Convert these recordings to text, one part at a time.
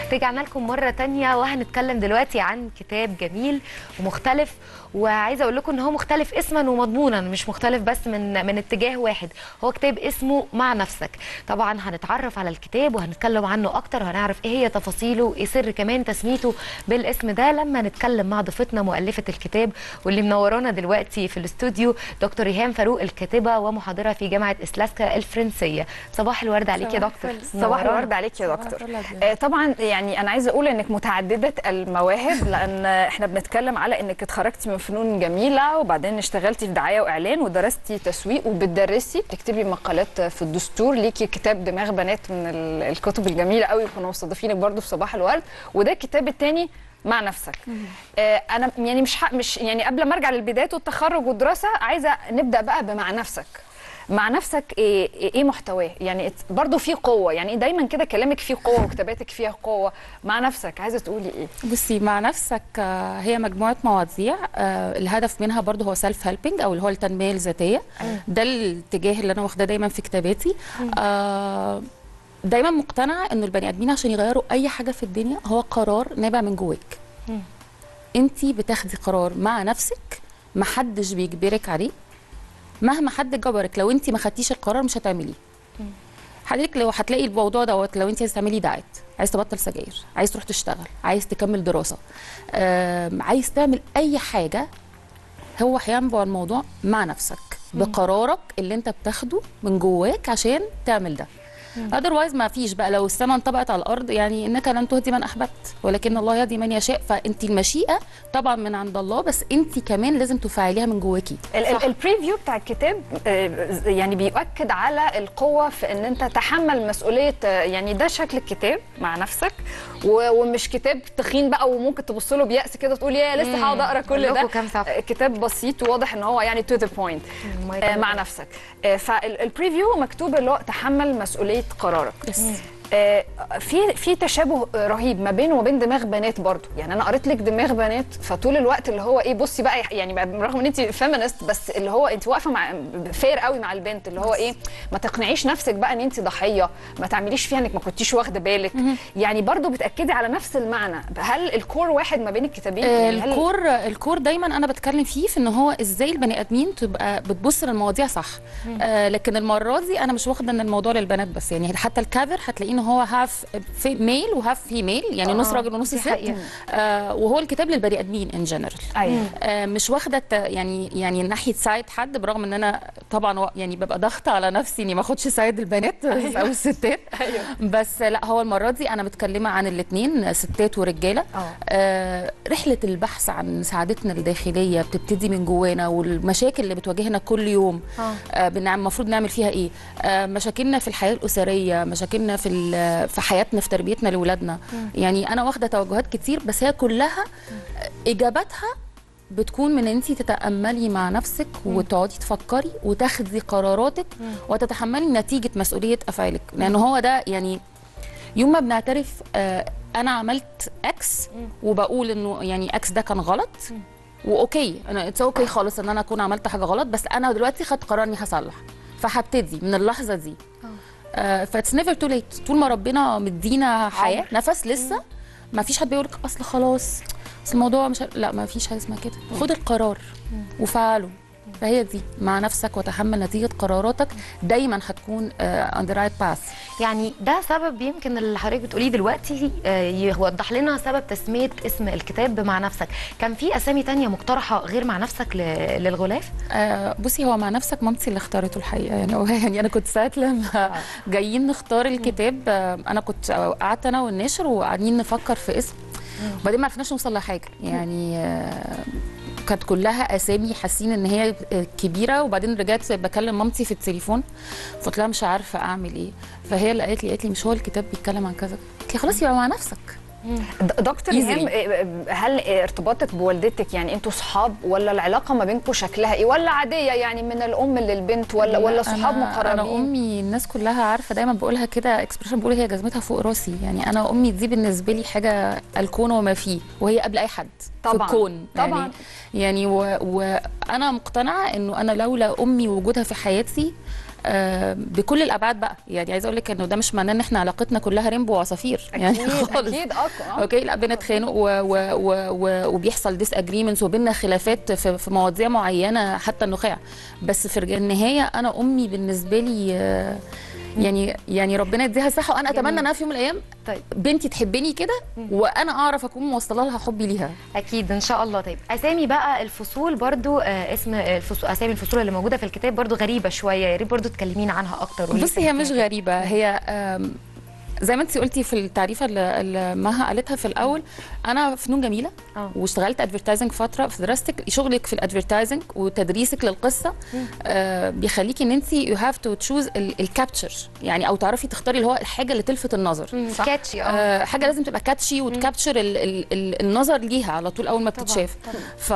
رجعنا لكم مرة تانية وهنتكلم دلوقتي عن كتاب جميل ومختلف وعايزة أقول لكم إن هو مختلف اسما ومضمونا مش مختلف بس من من اتجاه واحد هو كتاب اسمه مع نفسك طبعا هنتعرف على الكتاب وهنتكلم عنه أكتر وهنعرف إيه هي تفاصيله وإيه سر كمان تسميته بالاسم ده لما نتكلم مع ضيفتنا مؤلفة الكتاب واللي منورانا دلوقتي في الاستوديو دكتور ريهام فاروق الكاتبة ومحاضرة في جامعة إسلاسكا الفرنسية صباح الورد عليك يا دكتور صباح منورانا. الورد عليك يا صباح دكتور الورد. آه، طبعا يعني انا عايزه اقول انك متعدده المواهب لان احنا بنتكلم على انك اتخرجتي من فنون جميله وبعدين اشتغلتي في دعايه واعلان ودرستي تسويق وبتدرسي بتكتبي مقالات في الدستور ليكي كتاب دماغ بنات من ال- الكتب الجميله قوي كنا مستضيفينك برضو في صباح الورد وده الكتاب الثاني مع نفسك آه انا يعني مش حق مش يعني قبل ما ارجع للبدايات والتخرج والدراسه عايزه نبدا بقى بمع نفسك مع نفسك ايه ايه محتواه يعني ات- برضو في قوه يعني دايما كده كلامك فيه قوه وكتاباتك فيها قوه مع نفسك عايزه تقولي ايه بصي مع نفسك آه، هي مجموعه مواضيع آه، الهدف منها برضو هو سيلف هيلبنج او اللي هو التنميه الذاتيه ده الاتجاه اللي انا واخداه دايما في كتاباتي آه، دايما مقتنعه انه البني ادمين عشان يغيروا اي حاجه في الدنيا هو قرار نابع من جواك انت بتاخدي قرار مع نفسك محدش بيجبرك عليه مهما حد جبرك لو انت ما خدتيش القرار مش هتعمليه حضرتك لو هتلاقي الموضوع دوت لو انت عايز تعملي دايت عايز تبطل سجاير عايز تروح تشتغل عايز تكمل دراسه آم، عايز تعمل اي حاجه هو هينبع الموضوع مع نفسك بقرارك اللي انت بتاخده من جواك عشان تعمل ده اذروايز ما فيش بقى لو السماء انطبقت على الارض يعني انك لن تهدي من احببت ولكن الله يهدي من يشاء فانت المشيئه طبعا من عند الله بس انت كمان لازم تفعليها من جواكي ال- ال- البريفيو بتاع الكتاب آه، يعني بيؤكد على القوه في ان انت تحمل مسؤوليه آه، يعني ده شكل الكتاب مع نفسك و- ومش كتاب تخين بقى وممكن تبص له بيأس كده تقول يا لسه مم. هقعد اقرا كل قول ده لكم كام صفحة؟ آه، كتاب بسيط وواضح ان هو يعني تو ذا بوينت مع نفسك آه، فالبريفيو مكتوب اللي هو تحمل مسؤوليه قرارك يس آه، في في تشابه آه، رهيب ما بينه وبين دماغ بنات برضو يعني انا قريت لك دماغ بنات فطول الوقت اللي هو ايه بصي بقى يعني رغم ان انت فيمينست بس اللي هو انت واقفه مع فير قوي مع البنت اللي هو ايه ما تقنعيش نفسك بقى ان انت ضحيه ما تعمليش فيها انك ما كنتيش واخده بالك يعني برضو بتاكدي على نفس المعنى هل الكور واحد ما بين الكتابين آه، يعني هل- الكور الكور دايما انا بتكلم فيه في ان هو ازاي البني ادمين تبقى بتبص للمواضيع صح آه لكن المره دي انا مش واخده ان الموضوع للبنات بس يعني حتى الكافر هتلاقيه ان هو هاف في ميل وهاف فيميل يعني نص آه، راجل ونص دي ست حقيقة. آه وهو الكتاب للبني ادمين ان جنرال ايوه آه مش واخده الت- يعني يعني ناحيه سايد حد برغم ان انا طبعا و- يعني ببقى ضاغطه على نفسي اني ما اخدش سايد البنات او الستات بس لا هو المره دي انا متكلمه عن الاثنين ستات ورجاله اه آه رحله البحث عن سعادتنا الداخليه بتبتدي من جوانا والمشاكل اللي بتواجهنا كل يوم آه. آه بنعم- المفروض نعمل فيها ايه آه مشاكلنا في الحياه الاسريه مشاكلنا في ال- في حياتنا في تربيتنا لاولادنا يعني انا واخده توجهات كتير بس هي كلها آه، اجاباتها بتكون من انت تتاملي مع نفسك وتقعدي تفكري وتاخدي قراراتك وتتحملي نتيجه مسؤوليه افعالك لان هو ده يعني يوم ما بنعترف آه انا عملت اكس وبقول انه يعني اكس ده كان غلط واوكي انا اتس اوكي خالص ان انا اكون عملت حاجه غلط بس انا دلوقتي خدت قرار اني هصلح فهبتدي من اللحظه دي فاتس نيفر تو ليت طول ما ربنا مدينا حياه نفس لسه ما فيش حد بيقول لك اصل خلاص اصل الموضوع مش لا ما فيش حاجه اسمها كده خد القرار وفعله فهي دي مع نفسك وتحمل نتيجه قراراتك دايما هتكون اون ذا رايت باث يعني ده سبب يمكن اللي حضرتك بتقوليه دلوقتي آه، يوضح لنا سبب تسميه اسم الكتاب مع نفسك كان في اسامي تانية مقترحه غير مع نفسك ل- للغلاف آه بصي هو مع نفسك مامتي اللي اختارته الحقيقه يعني هو يعني انا كنت ساعه لما جايين نختار الكتاب آه انا كنت آه، قعدت انا والناشر وقاعدين نفكر في اسم وبعدين ما عرفناش نوصل لحاجه يعني آه كانت كلها اسامي حاسين ان هي آه، كبيره وبعدين رجعت بكلم مامتي في التليفون فقلت لها مش عارفه اعمل ايه فهي اللي قالت لي قالت لي مش هو الكتاب بيتكلم عن كذا قلت لها خلاص يبقى مع نفسك د- دكتور Easily. إيهام آه، هل ارتباطك بوالدتك يعني انتوا صحاب ولا العلاقه ما بينكم شكلها ايه ولا عاديه يعني من الام للبنت ولا ولا صحاب أنا- مقربين انا امي الناس كلها عارفه دايما بقولها كده اكسبريشن بقول هي جزمتها فوق راسي يعني انا امي دي بالنسبه لي حاجه الكون وما فيه وهي قبل اي حد طبعاً. في الكون طبعاً. يعني يعني و- وانا مقتنعه انه انا لولا امي ووجودها في حياتي آه، بكل الابعاد بقى يعني عايزه اقول لك انه ده مش معناه ان احنا علاقتنا كلها ريمبو وعصافير يعني اكيد خالص اكيد اقوى اوكي لا بنتخانق و و و و وبيحصل ديس اجريمنتس وبيننا خلافات في, في مواضيع معينه حتى النخاع بس في النهايه انا امي بالنسبه لي آه، يعني يعني ربنا يديها الصحه وانا اتمنى انها في يوم من الايام طيب بنتي تحبني كده وانا اعرف اكون موصله لها حبي ليها اكيد ان شاء الله طيب اسامي بقى الفصول برضو آه اسم الفصول اسامي الفصول اللي موجوده في الكتاب برضو غريبه شويه يا ريت برضو تكلمينا عنها اكتر قولي بصي هي سمعتيها مش كده. غريبه هي آم، زي ما انت قلتي في التعريفه اللي اللي مها قالتها في الاول انا فنون جميله اه واشتغلت ادفرتايزنج فتره في دراستك شغلك في الادفرتايزنج وتدريسك للقصه آه بيخليكي ان انت يو هاف تو تشوز الكابتشر يعني او تعرفي تختاري اللي هو الحاجه اللي تلفت النظر مم، صح. كاتشي اه آه حاجه لازم تبقى كاتشي وتكابتشر ال ال ال النظر ليها على طول اول ما طبعاً، بتتشاف طبعاً. ف...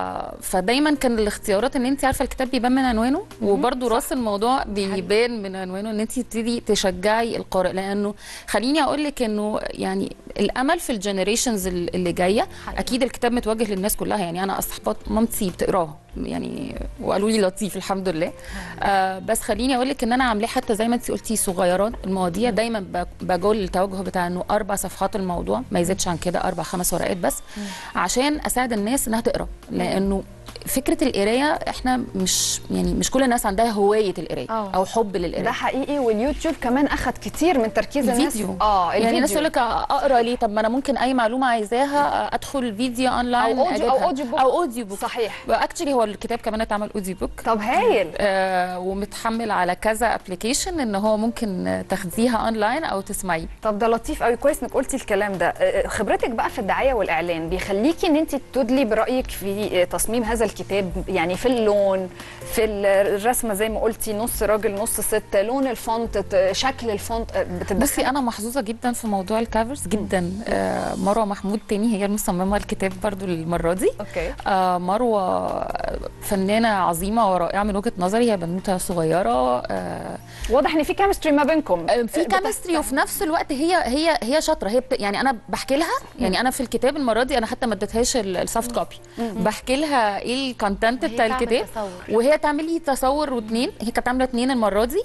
فدايما كان الاختيارات ان انت عارفه الكتاب بيبان من عنوانه وبرده راس الموضوع بيبان من عنوانه ان انت تبتدي تشجعي القارئ لانه خليني اقول لك انه يعني الامل في الجنريشنز اللي جايه حقيقي. اكيد الكتاب متوجه للناس كلها يعني انا اصحابات مامتي بتقراه يعني وقالوا لي لطيف الحمد لله آه بس خليني اقول لك ان انا عاملاه حتى زي ما انت قلتي صغيرات المواضيع دايما ب- بجول التوجه بتاع انه اربع صفحات الموضوع ما يزيدش عن كده اربع خمس ورقات بس عشان اساعد الناس انها تقرا لانه فكره القرايه احنا مش يعني مش كل الناس عندها هوايه القرايه آه. او حب ده للقرايه حقيقي واليوتيوب كمان اخد كتير من تركيز الناس الفيديو اه يعني الناس الفيديو. يقول لك اقرا ليه طب ما انا ممكن اي معلومه عايزاها ادخل فيديو اونلاين أو أوديو- أو أجيبها. أوديو بوك. او اوديو بوك صحيح اكشلي هو الكتاب كمان اتعمل اوديو بوك طب هايل آه ومتحمل على كذا ابلكيشن ان هو ممكن تاخديها اونلاين او تسمعيه طب ده لطيف قوي كويس انك قلتي الكلام ده آه، خبرتك بقى في الدعايه والاعلان بيخليكي ان انت تدلي برايك في آه، تصميم هذا الكتاب يعني في اللون في الرسمه زي ما قلتي نص راجل نص ست لون الفونت ت- شكل الفونت آه، بتتدخلي بصي انا محظوظه جدا في موضوع الكافرز جدا آه مروه محمود تاني هي المصممه الكتاب برضو المره دي اوكي آه مروه فنانه عظيمه ورائعه من وجهه نظري هي بنوته صغيره آه واضح ان في كيمستري ما بينكم في بتحت- كيمستري وفي نفس الوقت هي هي هي شاطره هي بت... يعني انا بحكي لها يعني انا في الكتاب المره دي انا حتى ما اديتهاش السوفت كوبي بحكي لها ايه الكونتنت هي بتاع تعمل الكتاب تصور. وهي تعمل لي تصور واثنين هي كانت عامله اثنين المره دي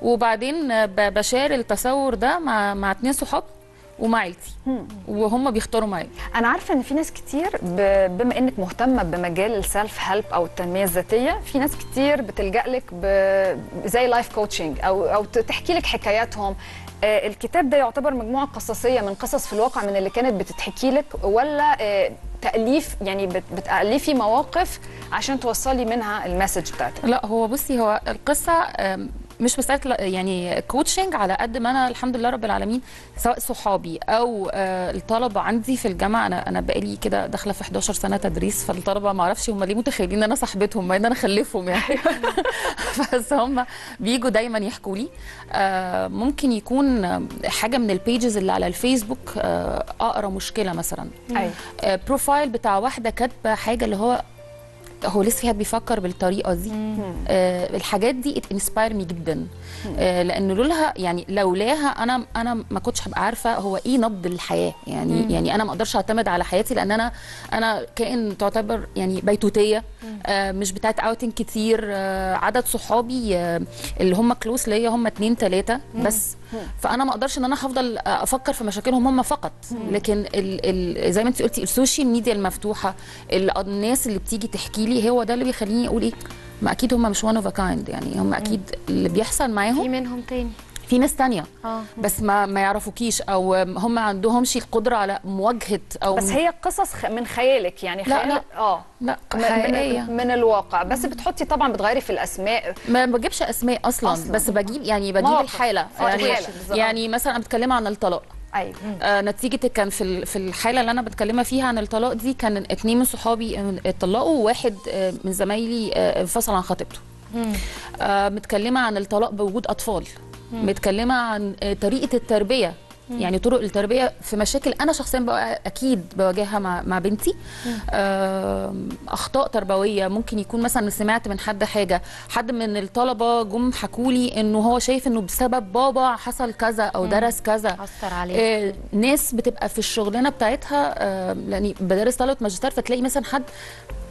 وبعدين ب- بشار التصور ده مع مع اثنين صحاب ومع عيلتي وهم بيختاروا معايا انا عارفه ان في ناس كتير ب- بما انك مهتمه بمجال السيلف هيلب او التنميه الذاتيه في ناس كتير بتلجا لك ب- زي لايف كوتشنج او او ت- تحكي لك حكاياتهم آه، الكتاب ده يعتبر مجموعه قصصيه من قصص في الواقع من اللي كانت بتتحكي لك ولا آه، تاليف يعني بت- بتالفي مواقف عشان توصلي منها المسج بتاعتك لا هو بصي هو القصه آم، مش مساله لا- يعني كوتشنج على قد ما انا الحمد لله رب العالمين سواء صحابي او آه، الطلبه عندي في الجامعه انا انا بقالي كده داخله في 11 سنه تدريس فالطلبه ما اعرفش هم ليه متخيلين ان انا صاحبتهم مع ان انا خلفهم يعني بس هم بيجوا دايما يحكوا لي آه، ممكن يكون آه، حاجه من البيجز اللي على الفيسبوك آه، اقرا مشكله مثلا ايوه آه، بروفايل بتاع واحده كاتبه حاجه اللي هو هو لسه في حد بيفكر بالطريقه دي آه الحاجات دي انسباير مي جدا آه لان لولاها يعني لولاها انا انا ما كنتش هبقى عارفه هو ايه نبض الحياه يعني مم. يعني انا ما اقدرش اعتمد على حياتي لان انا انا كائن تعتبر يعني بيتوتيه آه مش بتاعت اوتنج كتير آه عدد صحابي آه اللي هم كلوس ليا هم اتنين تلاته بس فانا ما اقدرش ان انا هفضل افكر في مشاكلهم هم فقط لكن ال ال زي ما انت قلتي السوشيال ميديا المفتوحه ال- الناس اللي بتيجي تحكي لي هو ده اللي بيخليني اقول ايه ما اكيد هم مش وان اوف كايند يعني هم اكيد اللي بيحصل في معاهم منهم تاني في ناس تانية اه بس ما ما يعرفوكيش او هم ما عندهمش القدره على مواجهه او بس هي قصص خ- من خيالك يعني لا، خيال لا. اه لا من- حقيقيه من, من الواقع بس بتحطي طبعا بتغيري في الاسماء ما بجيبش اسماء اصلا, أصلاً. بس بجيب يعني بجيب مواقف. الحاله آه، يعني الحالة بالظبط. يعني مثلا انا بتكلم عن الطلاق ايوه آه نتيجه كان في ال- في الحاله اللي انا بتكلمها فيها عن الطلاق دي كان اتنين من صحابي آه، اتطلقوا وواحد آه، من زمايلي آه، انفصل عن خطيبته آه متكلمه عن الطلاق بوجود اطفال متكلمه عن آه، طريقه التربيه يعني طرق التربيه في مشاكل انا شخصيا بقى اكيد بواجهها مع مع بنتي آم، اخطاء تربويه ممكن يكون مثلا سمعت من حد حاجه حد من الطلبه جم حكوا لي انه هو شايف انه بسبب بابا حصل كذا او درس كذا اثر عليك آه، ناس بتبقى في الشغلانه بتاعتها آه، لاني بدرس طلبه ماجستير فتلاقي مثلا حد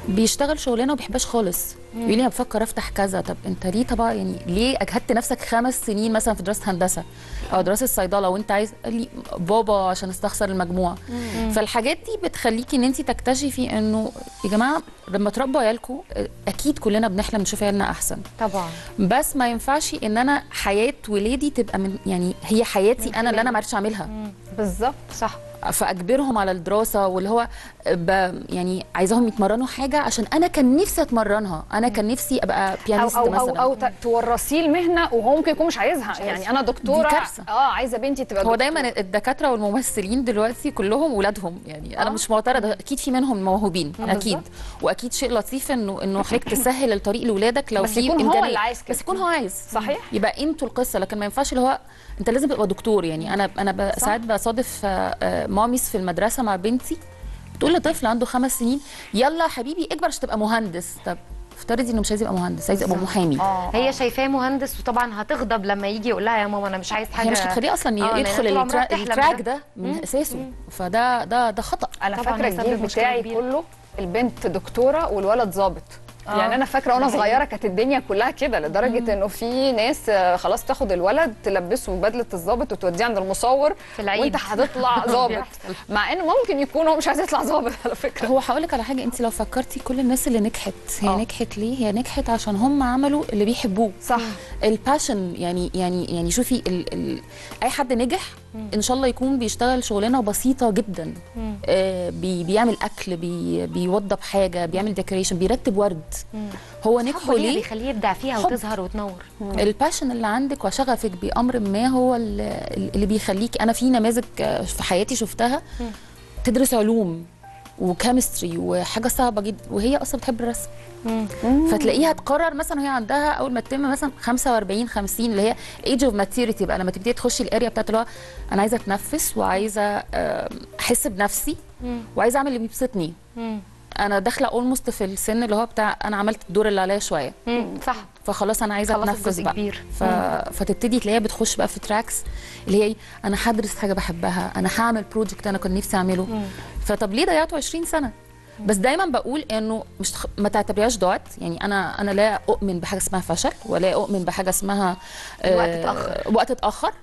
بيشتغل شغلانه وما بيحبهاش خالص يقول لي انا بفكر افتح كذا طب انت ليه طبعا يعني ليه اجهدت نفسك خمس سنين مثلا في دراسه هندسه او دراسه صيدله وانت عايز قال لي بابا عشان استخسر المجموع فالحاجات دي بتخليكي ان انت تكتشفي انه يا جماعه لما تربوا عيالكم اكيد كلنا بنحلم نشوف عيالنا احسن طبعا بس ما ينفعش ان انا حياه ولادي تبقى من يعني هي حياتي انا اللي انا ما عرفتش اعملها بالظبط صح فاجبرهم على الدراسه واللي هو ب يعني عايزاهم يتمرنوا حاجه عشان انا كان نفسي اتمرنها انا كان نفسي ابقى او بيانيست او او, مثلا أو ت- تورثيه المهنه وهو ممكن يكون مش عايزها يعني انا دكتوره دي كارثة. اه عايزه بنتي تبقى هو دكتورة. دايما الدكاتره والممثلين دلوقتي كلهم ولادهم يعني انا آه. مش معترضه اكيد في منهم موهوبين اكيد واكيد شيء لطيف انه انه حضرتك تسهل الطريق لاولادك لو بس في يكون هو إمكانية. اللي عايز كده. بس يكون هو عايز صحيح. يبقى انتوا القصه لكن ما ينفعش اللي هو انت لازم تبقى دكتور يعني انا انا ب- ساعات بصادف آه، آه، ماميز في المدرسه مع بنتي بتقول لطفل عنده خمس سنين يلا يا حبيبي اكبر عشان تبقى مهندس طب افترضي انه مش عايز يبقى مهندس عايز يبقى محامي اه هي شايفاه مهندس وطبعا هتغضب لما يجي يقول لها يا ماما انا مش عايز حاجه هي مش هتخليه اصلا آه، لأن يدخل طول عمرها الترا- بتحلم التراك بده. ده من اساسه فده ده ده خطا انا طبعاً فاكره هيسبب الجيل مشكلة بتاعي كبيرة. كله البنت دكتوره والولد ظابط آه. يعني انا فاكره وانا ده حقيقي. صغيره كانت الدنيا كلها كده لدرجه انه في ناس آه، خلاص تاخد الولد تلبسه بدله الظابط وتوديه عند المصور في العيد. وانت هتطلع ظابط بيحصل. مع انه ممكن يكون هو مش عايز يطلع ظابط على فكره هو هقول لك على حاجه انت لو فكرتي كل الناس اللي نجحت هي آه. نجحت ليه هي نجحت عشان هم عملوا اللي بيحبوه صح الباشن يعني يعني يعني شوفي ال ال اي حد نجح ان شاء الله يكون بيشتغل شغلانه بسيطه جدا آه بي بيعمل اكل بي بيوضب حاجه بيعمل ديكوريشن بيرتب ورد هو نجحوا ليه ليه بيخليه يبدع فيها حب. وتظهر وتنور الباشن اللي عندك وشغفك بامر ما هو ال- اللي بيخليك انا في نماذج آه، في حياتي شفتها تدرس علوم وكيمستري وحاجه صعبه جدا وهي اصلا بتحب الرسم فتلاقيها تقرر مثلا وهي عندها اول ما تتم مثلا 45 50 اللي هي ايج اوف ماتيوريتي بقى لما تبتدي تخشي الاريا بتاعت اللي هو انا عايزه اتنفس وعايزه آم، احس بنفسي وعايزه اعمل اللي بيبسطني انا داخله اولموست في السن اللي هو بتاع انا عملت الدور اللي عليا شويه مم. صح فخلاص انا عايزه خلصت اتنفس جزء بقى كبير. ف... فتبتدي تلاقيها بتخش بقى في تراكس اللي هي إيه؟ انا هدرس حاجه بحبها انا هعمل بروجكت انا كنت نفسي اعمله فطب ليه ضيعتوا 20 سنه بس دايما بقول انه مش تخ... ما تعتبريهاش ضاعت يعني انا انا لا اؤمن بحاجه اسمها فشل ولا اؤمن بحاجه اسمها آه، وقت اتأخر. وقت اتاخر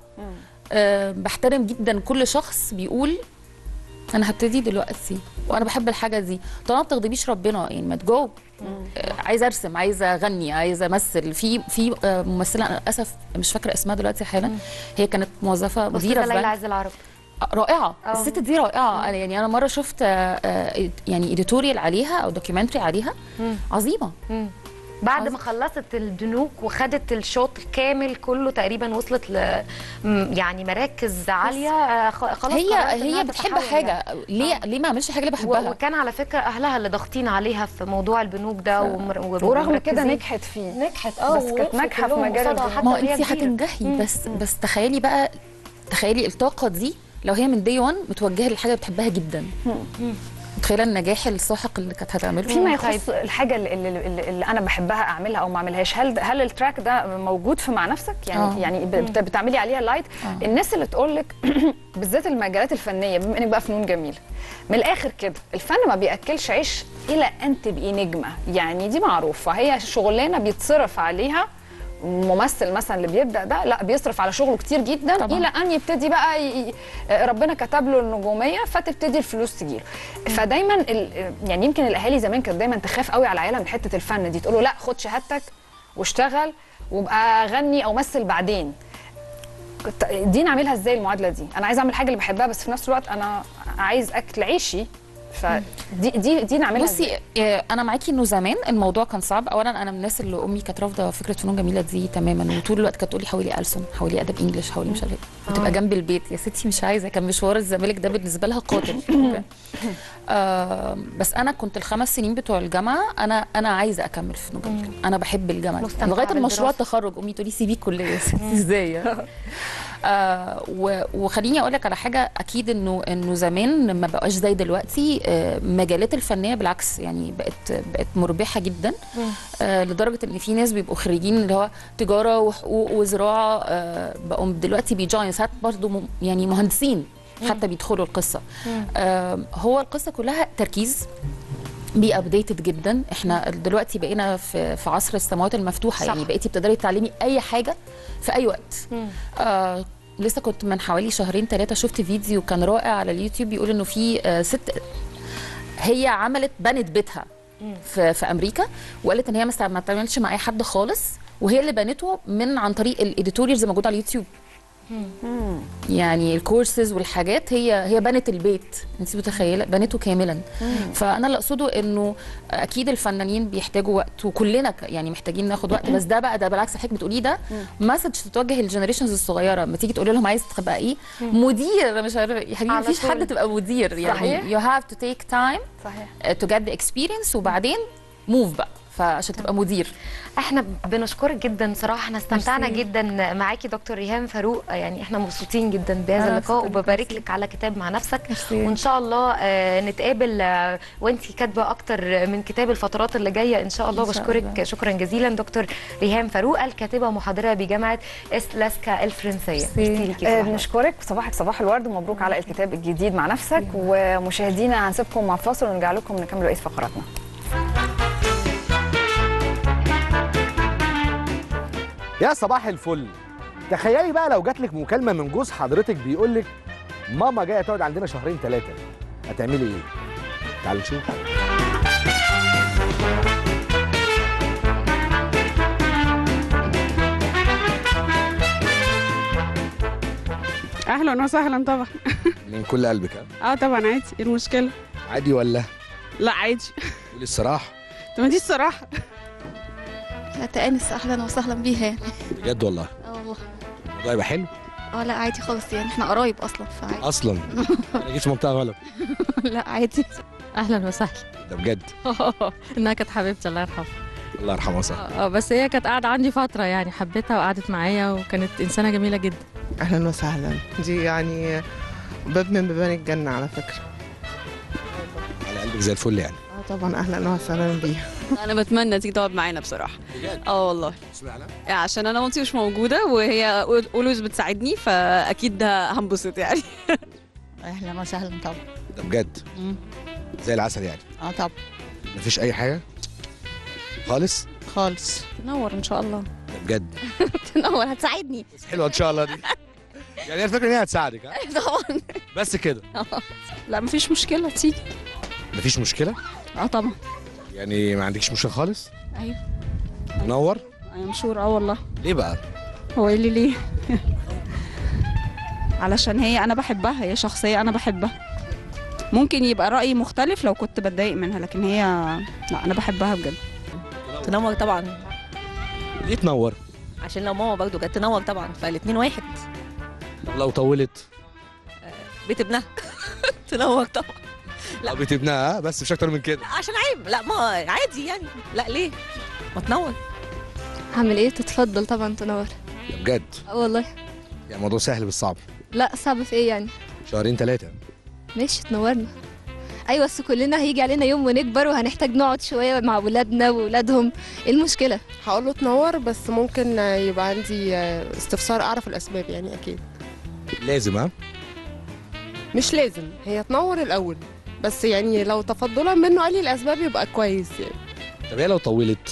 أه بحترم جدا كل شخص بيقول انا هبتدي دلوقتي وانا بحب الحاجه دي طالما ما بتغضبيش ربنا يعني ما تجو آه، عايزه ارسم عايزه اغني عايزه امثل في في آه، ممثله أنا للاسف مش فاكره اسمها دلوقتي حالا هي كانت موظفه مديره مديره في ليلى بنك عز العرب رائعه أه. الست دي رائعه أنا يعني انا مره شفت آه، آه، يعني اديتوريال عليها او دوكيومنتري عليها عظيمه بعد ما خلصت البنوك وخدت الشوط الكامل كله تقريبا وصلت ل م- يعني مراكز عاليه آه، خ- خلاص هي قررت إنها هي بتحب تتحول حاجه يعني. ليه ليه ما اعملش حاجه اللي و- بحبها وكان على فكره اهلها اللي ضاغطين عليها في موضوع البنوك ده ومر- ومر- ورغم كده ومركزين. نجحت فيه نجحت اه بس كانت ووقفوا ناجحة في كلهم مجال قصادها البنوك. حتى ما هو وهي انت كبيرة. هتنجحي بس بس تخيلي بقى تخيلي الطاقه دي لو هي من دي 1 متوجهه للحاجه اللي بتحبها جدا متخيله النجاح الساحق اللي كانت هتعمله فيما مم، يخص الحاجه اللي, اللي, اللي انا بحبها اعملها او ما اعملهاش هل هل التراك ده موجود في مع نفسك يعني آه. يعني بت- بتعملي عليها لايت آه. الناس اللي تقول لك بالذات المجالات الفنيه بما انك بقى فنون جميله من الاخر كده الفن ما بياكلش عيش الى ان تبقي نجمه يعني دي معروفه هي شغلانه بيتصرف عليها ممثل مثلا اللي بيبدا ده لا بيصرف على شغله كتير جدا طبعاً. الى ان يبتدي بقى ي... ي- ربنا كتب له النجوميه فتبتدي الفلوس تجيله فدايما ال... يعني يمكن الاهالي زمان كانت دايما تخاف قوي على عيالها من حته الفن دي تقول له لا خد شهادتك واشتغل وابقى غني او مثل بعدين كنت- دي نعملها ازاي المعادله دي انا عايزه اعمل حاجه اللي بحبها بس في نفس الوقت انا عايز اكل عيشي فدي دي دي نعملها إزاي؟ بصي آه، انا معاكي انه زمان الموضوع كان صعب اولا انا من الناس اللي امي كانت رافضه فكره فنون جميله دي تماما وطول الوقت كانت تقولي حولي ألسن حولي ادب انجلش حولي مش عارفه إيه. وتبقى جنب البيت يا ستي مش عايزه كان مشوار الزمالك ده بالنسبه لها قاتل أوكي. آه بس انا كنت الخمس سنين بتوع الجامعه انا انا عايزه اكمل في فنون جميله انا بحب الجامعه مستمتعة لغايه المشروع بالدراسة. التخرج امي تقولي سيبي الكليه يا ستي ازاي يعني؟ آه و- وخليني اقول لك على حاجه اكيد انه انه زمان ما بقاش زي دلوقتي آه مجالات الفنيه بالعكس يعني بقت بقت مربحه جدا آه لدرجه ان في ناس بيبقوا خريجين اللي هو تجاره وحقوق وزراعه آه بقوا دلوقتي بيجوين ساعات برضه م- يعني مهندسين حتى بيدخلوا القصه آه هو القصه كلها تركيز بي ابديتد جدا احنا دلوقتي بقينا في في عصر السماوات المفتوحه صح. يعني بقيتي بتقدري تتعلمي اي حاجه في اي وقت آه لسه كنت من حوالي شهرين ثلاثه شفت فيديو كان رائع على اليوتيوب بيقول انه في آه ست هي عملت بنت بيتها في, في امريكا وقالت ان هي ما ما بتعملش مع اي حد خالص وهي اللي بنته من عن طريق الايديتوريالز الموجوده على اليوتيوب يعني الكورسز والحاجات هي هي بنت البيت انت متخيله بنته كاملا فانا اللي اقصده انه اكيد الفنانين بيحتاجوا وقت وكلنا ك- يعني محتاجين ناخد وقت بس ده بقى ده بالعكس حضرتك بتقوليه ده مسج تتوجه للجنريشنز الصغيره لما تيجي تقولي لهم عايز تبقى ايه مدير مش عارفه يا حبيبي على مفيش طول. حد تبقى مدير يعني صحيح. you have to take time صحيح to get the experience وبعدين موف بقى فعشان تبقى مدير احنا بنشكرك جدا صراحه احنا استمتعنا ميرسي. جدا معاكي دكتور ريهام فاروق يعني احنا مبسوطين جدا بهذا أنا اللقاء مبسوطة وببارك لك على كتاب مع نفسك ميرسي. وان شاء الله آه، نتقابل آه، وانتي كاتبه اكتر من كتاب الفترات اللي جايه ان شاء الله إن شاء بشكرك الله. شكرا جزيلا دكتور ريهام فاروق الكاتبه محاضره بجامعه اسلاسكا الفرنسيه ميرسي ليكي آه، صباح الخير. بنشكرك صباحك صباح الورد ومبروك على الكتاب الجديد مع نفسك ومشاهدينا هنسيبكم مع فاصل ونرجع لكم نكمل بقيه فقراتنا يا صباح الفل تخيلي بقى لو جاتلك مكالمه من جوز حضرتك بيقول لك ماما جايه تقعد عندنا شهرين ثلاثه هتعملي ايه تعالوا نشوف اهلا وسهلا طبعا من كل قلبك ها اه طبعا عادي ايه المشكله عادي ولا لا عادي قولي الصراحه طب ما دي الصراحه لا تأنس اهلا وسهلا بيها يعني بجد والله اه والله الموضوع يبقى حلو اه لا عادي خالص يعني احنا قرايب اصلا فعادي اصلا انا جيت في منطقه غلط لا عادي اهلا وسهلا ده بجد انها كانت حبيبتي الله يرحمها الله يرحمها صح اه بس هي كانت قاعده عندي فتره يعني حبيتها وقعدت معايا وكانت انسانه جميله جدا اهلا وسهلا دي يعني باب من بيبان الجنه على فكره على قلبك زي الفل يعني اه طبعا اهلا وسهلا بيها انا بتمنى تيجي تقعد معانا بصراحه بجد اه والله اشمعنى عشان انا مامتي مش موجوده وهي اولويز بتساعدني فاكيد ده هنبسط يعني اهلا وسهلا طبعا ده بجد مم. زي العسل يعني اه طبعا مفيش اي حاجه خالص خالص تنور ان شاء الله ده بجد تنور هتساعدني بس حلوه ان شاء الله دي يعني هي الفكره ان هي هتساعدك ها طبعا بس كده لا مفيش مشكله تيجي مفيش مشكله اه طبعا يعني ما عندكش مشكله خالص ايوه منور انا مشهور اه والله ليه بقى هو ايه اللي ليه علشان هي انا بحبها هي شخصيه انا بحبها ممكن يبقى رايي مختلف لو كنت بتضايق منها لكن هي لا انا بحبها بجد تنور طبعا ليه تنور عشان لو ماما برضه جت تنور طبعا فالاتنين واحد طب لو طولت بيت ابنها تنور طبعا لا. لو بيت ابنها ها؟ بس مش اكتر من كده عشان عيب لا ما عادي يعني لا ليه ما تنور هعمل ايه تتفضل طبعا تنور ده بجد اه والله يعني الموضوع سهل بس صعب لا صعب في ايه يعني شهرين ثلاثه ماشي تنورنا ايوه بس كلنا هيجي علينا يوم ونكبر وهنحتاج نقعد شويه مع ولادنا وولادهم ايه المشكله هقول له تنور بس ممكن يبقى عندي استفسار اعرف الاسباب يعني اكيد لازم ها مش لازم هي تنور الاول بس يعني لو تفضلا منه قال لي الاسباب يبقى كويس يعني طب هي لو طولت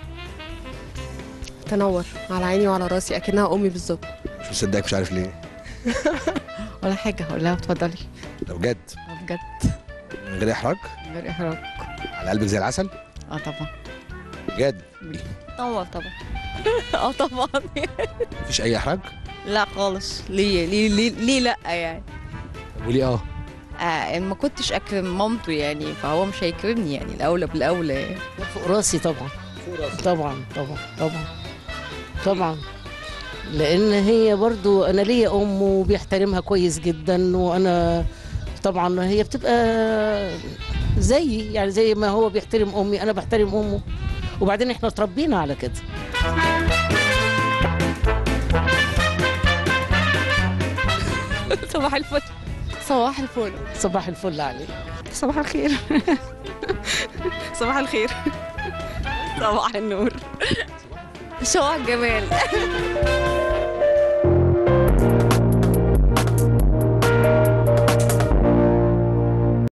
تنور على عيني وعلى راسي اكنها امي بالظبط مش مصدقك مش عارف ليه ولا حاجه هقول لها اتفضلي ده بجد بجد من غير احراج من غير احراج على قلبك زي العسل اه طبعا بجد تنور طبعا اه طبعا مفيش اي احراج لا خالص ليه ليه ليه, ليه لا يعني طب وليه اه آه ما كنتش اكرم مامته يعني فهو مش هيكرمني يعني الاولى بالاولى يعني. فوق راسي طبعا طبعا طبعا طبعا طبعا لان هي برضو انا ليا ام وبيحترمها كويس جدا وانا طبعا هي بتبقى زيي يعني زي ما هو بيحترم امي انا بحترم امه وبعدين احنا اتربينا على كده صباح الفل صباح الفل صباح الفل عليك صباح الخير صباح الخير صباح النور صباح الجمال